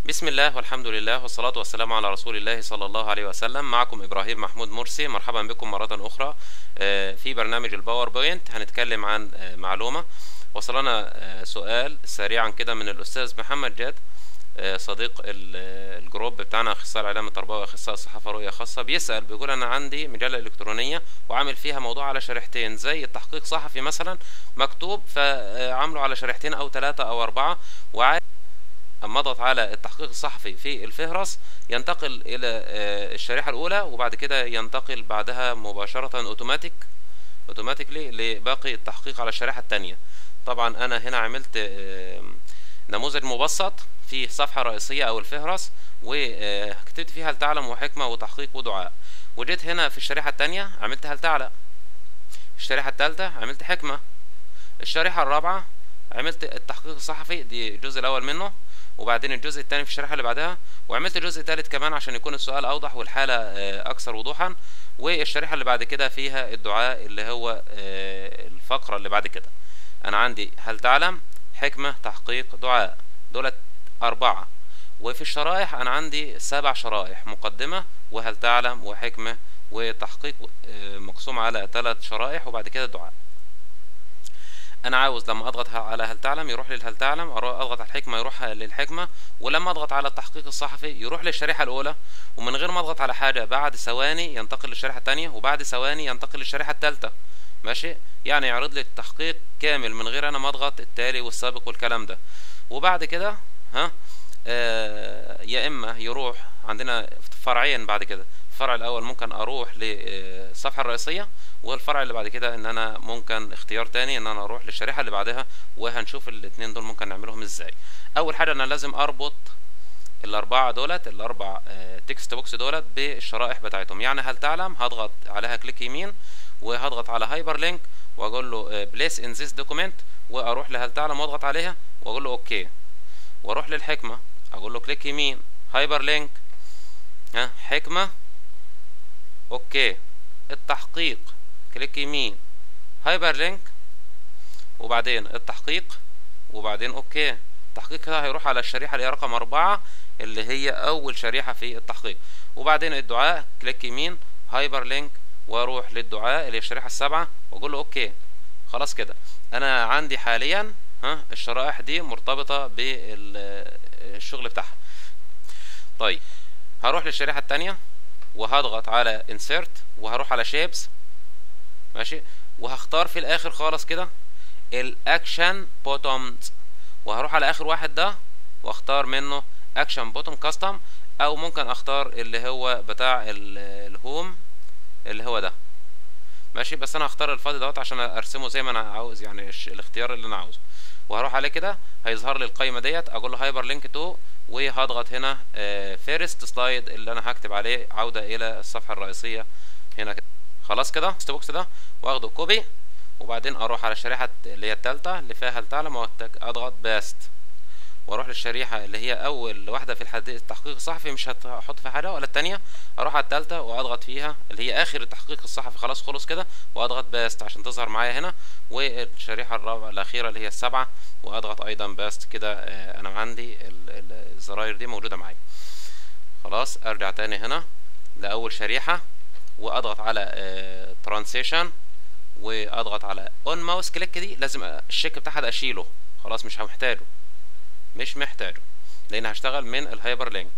بسم الله والحمد لله والصلاة والسلام على رسول الله صلى الله عليه وسلم معكم إبراهيم محمود مرسي مرحبا بكم مرة أخرى آه، في برنامج الباوربوينت هنتكلم عن آه، معلومة وصلنا آه، سؤال سريعا كده من الأستاذ محمد جاد آه، صديق ال- الجروب بتاعنا أخصائي الإعلام التربوي وأخصائي الصحافة رؤية خاصة بيسأل بيقول أنا عندي مجلة إلكترونية وعامل فيها موضوع على شريحتين زي التحقيق صحفي مثلا مكتوب فعامله على شريحتين أو ثلاثة أو أربعة وعايز اما اضغط على التحقيق الصحفي في الفهرس ينتقل الى آه، الشريحه الاولى وبعد كده ينتقل بعدها مباشره اوتوماتيك اوتوماتيكلي لباقي التحقيق على الشريحه الثانيه طبعا انا هنا عملت آه، نموذج مبسط في صفحه رئيسيه او الفهرس وكتبت فيها هل تعلم وحكمه وتحقيق ودعاء وجيت هنا في الشريحه الثانيه عملت هل تعلم الشريحه الثالثه عملت حكمه الشريحه الرابعه عملت التحقيق الصحفي دي الجزء الاول منه وبعدين الجزء الثاني في الشريحه اللي بعدها وعملت جزء ثالث كمان عشان يكون السؤال اوضح والحاله آه، اكثر وضوحا والشريحه اللي بعد كده فيها الدعاء اللي هو آه، الفقره اللي بعد كده انا عندي هل تعلم حكمه تحقيق دعاء دولت اربعه وفي الشرائح انا عندي سبع شرائح مقدمه وهل تعلم وحكمه وتحقيق آه، مقسوم على ثلاث شرائح وبعد كده دعاء انا عاوز لما اضغط على هل تعلم يروح للهل تعلم أروح اضغط على الحكمه يروح للحكمه ولما اضغط على التحقيق الصحفي يروح للشريحه الاولى ومن غير ما اضغط على حاجه بعد ثواني ينتقل للشريحه الثانيه وبعد ثواني ينتقل للشريحه الثالثه ماشي يعني يعرض لي التحقيق كامل من غير انا ما اضغط التالي والسابق والكلام ده وبعد كده ها آه يا اما يروح عندنا فرعين بعد كده الفرع الاول ممكن اروح للصفحه الرئيسيه والفرع اللي بعد كده ان انا ممكن اختيار تاني ان انا اروح للشريحه اللي بعدها وهنشوف الاتنين دول ممكن نعملهم ازاي اول حاجه انا لازم اربط الاربعه دولت الاربع تكست بوكس دولت بالشرائح بتاعتهم يعني هل تعلم هضغط عليها كليك يمين وهضغط على هايبر لينك واقول له بليس ان ذيس دوكيمنت واروح لهل تعلم واضغط عليها واقول له اوكي واروح للحكمه اقول له كليك يمين هايبر لينك ها حكمه اوكي التحقيق كليك يمين هايبر لينك وبعدين التحقيق وبعدين اوكي التحقيق كده هيروح على الشريحة اللي هي رقم أربعة اللي هي أول شريحة في التحقيق وبعدين الدعاء كليك يمين هايبر لينك واروح للدعاء اللي هي الشريحة السابعة واقول له اوكي خلاص كده انا عندي حاليا ها الشرائح دي مرتبطة بالشغل بتاعها طيب هروح للشريحة التانية وهضغط على insert وهروح على shapes ماشي وهختار في الاخر خالص كده الاكشن بوتومز وهروح على اخر واحد ده واختار منه اكشن بوتوم كاستم او ممكن اختار اللي هو بتاع ال- الهوم اللي هو ده ماشي بس انا هختار الفاضي دوت عشان ارسمه زي ما انا عاوز يعني الش- الاختيار اللي انا عاوزه وهروح عليه كده هيظهر لي القائمه ديت اقول له هايبر لينك تو وهضغط هنا فيرست سلايد اللي انا هكتب عليه عوده الى الصفحه الرئيسيه هنا كده خلاص كده الست بوكس ده واخده كوبي وبعدين اروح على الشريحه اللي هي الثالثه اللي فيها هل تعلم وأتك- اضغط باست واروح للشريحه اللي هي اول واحده في الحد- التحقيق الصحفي مش هت- هحط فيها حاجه ولا الثانيه اروح على الثالثه واضغط فيها اللي هي اخر التحقيق الصحفي خلاص خلص كده واضغط باست عشان تظهر معايا هنا والشريحه الرابعه الاخيره اللي هي السبعه واضغط ايضا باست كده آه، انا عندي ال- ال- الزراير دي موجوده معايا خلاص ارجع تاني هنا لاول شريحه واضغط على ترانسيشن واضغط على اون ماوس كليك دي لازم الشيك بتاعها ده اشيله خلاص مش محتاجه مش محتاجه لان هشتغل من الهايبر لينك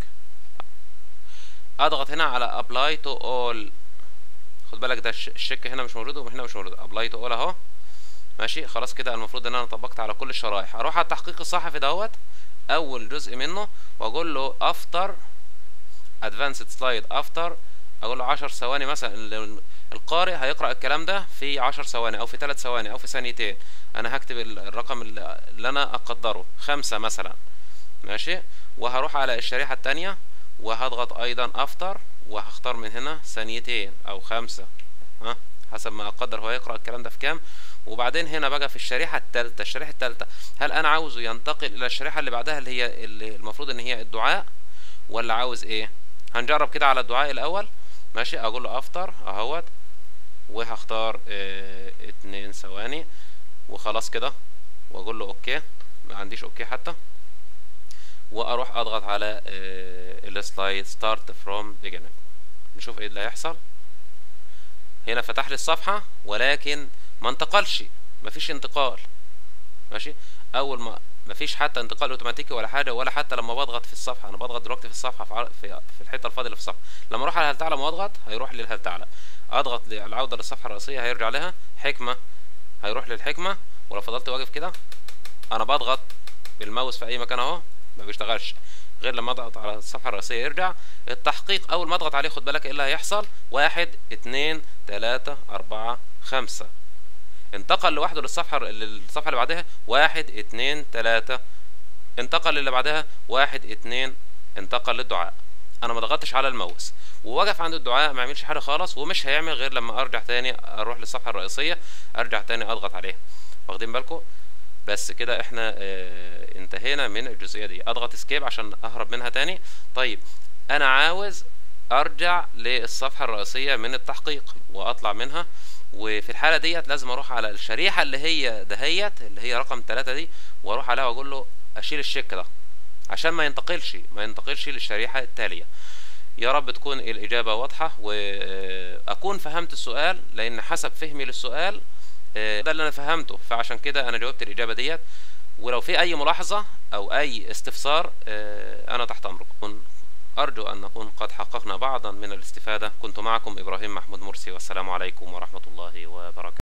اضغط هنا على ابلاي تو اول خد بالك ده الش- الشيك هنا مش موجود وهنا مش موجود ابلاي تو اول اهو ماشي خلاص كده المفروض ان انا طبقت على كل الشرائح اروح على التحقيق الصحفي دوت اول جزء منه واقول له افتر ادفانسد سلايد افتر اقول له 10 ثواني مثلا ال- القارئ هيقرا الكلام ده في 10 ثواني او في 3 ثواني او في ثانيتين انا هكتب ال- الرقم اللي اللي انا اقدره خمسة مثلا ماشي وهروح على الشريحة التانية وهضغط ايضا افتر وهختار من هنا ثانيتين او خمسة ها حسب ما اقدر هو يقرا الكلام ده في كام وبعدين هنا بقى في الشريحة التالتة الشريحة التالتة هل انا عاوزه ينتقل الى الشريحة اللي بعدها اللي هي اللي المفروض ان هي الدعاء ولا عاوز ايه هنجرب كده على الدعاء الاول ماشي اقول له افتر اهوت وهختار اه اتنين ثواني وخلاص كده واقول له اوكي ما عنديش اوكي حتى واروح اضغط على السلايد ستارت فروم beginning نشوف ايه اللي هيحصل هنا فتح لي الصفحة ولكن ما انتقلش مفيش انتقال ماشي اول ما مفيش حتى انتقال اوتوماتيكي ولا حاجه ولا حتى لما بضغط في الصفحه انا بضغط دلوقتي في الصفحه في عر- في, في الحته الفاضيه اللي في الصفحه لما اروح على هل تعلم واضغط هيروح لي هل تعلم اضغط العوده للصفحه الرئيسيه هيرجع لها حكمه هيروح للحكمه ولو فضلت واقف كده انا بضغط بالماوس في اي مكان اهو ما بيشتغلش غير لما اضغط على الصفحه الرئيسيه يرجع التحقيق اول ما اضغط عليه خد بالك ايه اللي هيحصل واحد اتنين تلاته اربعه خمسه انتقل لوحده للصفحة للصفحة اللي بعدها واحد اتنين تلاتة انتقل للي بعدها واحد اتنين انتقل للدعاء انا ما ضغطتش على الماوس ووقف عند الدعاء ما يعملش حاجة خالص ومش هيعمل غير لما ارجع تاني اروح للصفحة الرئيسية ارجع تاني اضغط عليها واخدين بالكم بس كده احنا اه انتهينا من الجزئية دي اضغط اسكيب عشان اهرب منها تاني طيب انا عاوز ارجع للصفحة الرئيسية من التحقيق واطلع منها وفي الحالة ديت لازم اروح على الشريحة اللي هي دهيت اللي هي رقم ثلاثة دي واروح عليها واقول له اشيل الشيك ده عشان ما ينتقلش ما ينتقلش للشريحة التالية يا رب تكون الإجابة واضحة وأكون فهمت السؤال لأن حسب فهمي للسؤال ده اللي أنا فهمته فعشان كده أنا جاوبت الإجابة ديت ولو في أي ملاحظة أو أي استفسار أنا تحت أمركم أرجو أن نكون قد حققنا بعضا من الاستفادة كنت معكم إبراهيم محمود مرسي والسلام عليكم ورحمة الله وبركاته